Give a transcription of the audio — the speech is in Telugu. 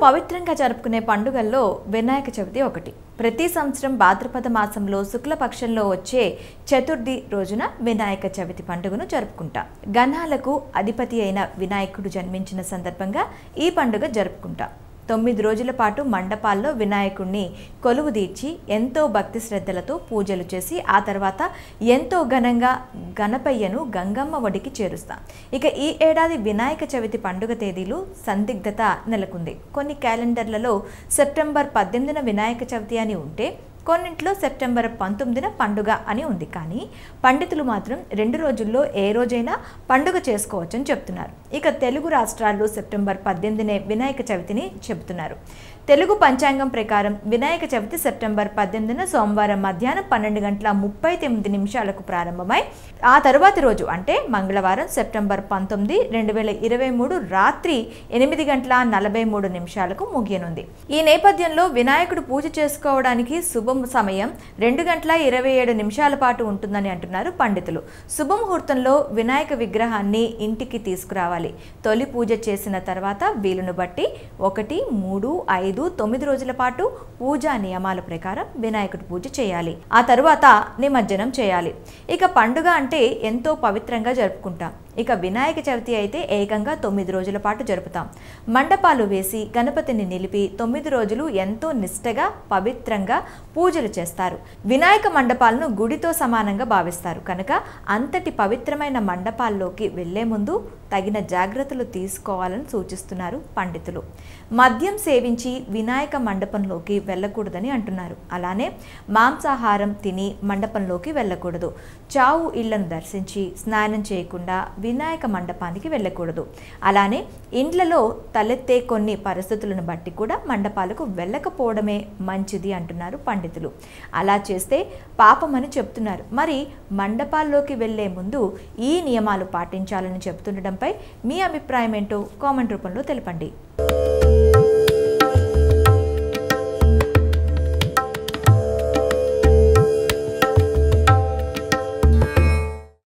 పవిత్రంగా జరుపుకునే పండుగల్లో వినాయక చవితి ఒకటి ప్రతి సంవత్సరం భాద్రపద మాసంలో శుక్లపక్షంలో వచ్చే చతుర్థి రోజున వినాయక చవితి పండుగను జరుపుకుంటాం గణాలకు అధిపతి అయిన వినాయకుడు జన్మించిన సందర్భంగా ఈ పండుగ జరుపుకుంటాం తొమ్మిది రోజుల పాటు మండపాల్లో వినాయకుడిని కొలువు తీర్చి ఎంతో భక్తి శ్రద్ధలతో పూజలు చేసి ఆ తర్వాత ఎంతో ఘనంగా గణపయ్యను గంగమ్మ ఒడికి చేరుస్తాం ఇక ఈ ఏడాది వినాయక చవితి పండుగ తేదీలు సందిగ్ధత నెలకొంది కొన్ని క్యాలెండర్లలో సెప్టెంబర్ పద్దెనిమిదిన వినాయక చవితి అని ఉంటే కొన్నింట్లో సెప్టెంబర్ పంతొమ్మిదిన పండుగ అని ఉంది కానీ పండితులు మాత్రం రెండు రోజుల్లో ఏ రోజైనా పండుగ చేసుకోవచ్చని చెప్తున్నారు ఇక తెలుగు రాష్ట్రాల్లో సెప్టెంబర్ పద్దెనిమిదినే వినాయక చవితిని చెబుతున్నారు తెలుగు పంచాంగం ప్రకారం వినాయక చవితి సెప్టెంబర్ పద్దెనిమిదిన సోమవారం మధ్యాహ్నం పన్నెండు గంటల ముప్పై తొమ్మిది నిమిషాలకు ప్రారంభమై ఆ తరువాతి రోజు అంటే మంగళవారం సెప్టెంబర్ పంతొమ్మిది రెండు వేల ఇరవై మూడు రాత్రి ఎనిమిది గంటల నలభై మూడు నిమిషాలకు ముగియనుంది ఈ నేపథ్యంలో వినాయకుడు పూజ చేసుకోవడానికి శుభ సమయం రెండు గంటల ఇరవై ఏడు నిమిషాల పాటు ఉంటుందని అంటున్నారు పండితులు శుభముహూర్తంలో వినాయక విగ్రహాన్ని ఇంటికి తీసుకురావాలి తొలి పూజ చేసిన తర్వాత వీలును బట్టి ఒకటి మూడు ఐదు తొమ్మిది రోజుల పాటు పూజా నియమాల ప్రకారం వినాయకుడి పూజ చేయాలి ఆ తరువాత నిమజ్జనం చేయాలి ఇక పండుగ అంటే ఎంతో పవిత్రంగా జరుపుకుంటాం ఇక వినాయక చవితి అయితే ఏకంగా తొమ్మిది రోజుల పాటు జరుపుతాం మండపాలు వేసి గణపతిని నిలిపి తొమ్మిది రోజులు ఎంతో నిష్టగా పవిత్రంగా పూజలు చేస్తారు వినాయక మండపాలను గుడితో సమానంగా భావిస్తారు కనుక అంతటి పవిత్రమైన మండపాల్లోకి వెళ్లే ముందు తగిన జాగ్రత్తలు తీసుకోవాలని సూచిస్తున్నారు పండితులు మద్యం సేవించి వినాయక మండపంలోకి వెళ్ళకూడదని అంటున్నారు అలానే మాంసాహారం తిని మండపంలోకి వెళ్ళకూడదు చావు ఇళ్లను దర్శించి స్నానం చేయకుండా వినాయక మండపానికి వెళ్ళకూడదు అలానే ఇండ్లలో తలెత్తే కొన్ని పరిస్థితులను బట్టి కూడా మండపాలకు వెళ్ళకపోవడమే మంచిది అంటున్నారు పండితులు అలా చేస్తే పాపమని చెప్తున్నారు మరి మండపాల్లోకి వెళ్లే ముందు ఈ నియమాలు పాటించాలని చెబుతుండటంపై మీ అభిప్రాయం ఏంటో కామెంట్ రూపంలో తెలపండి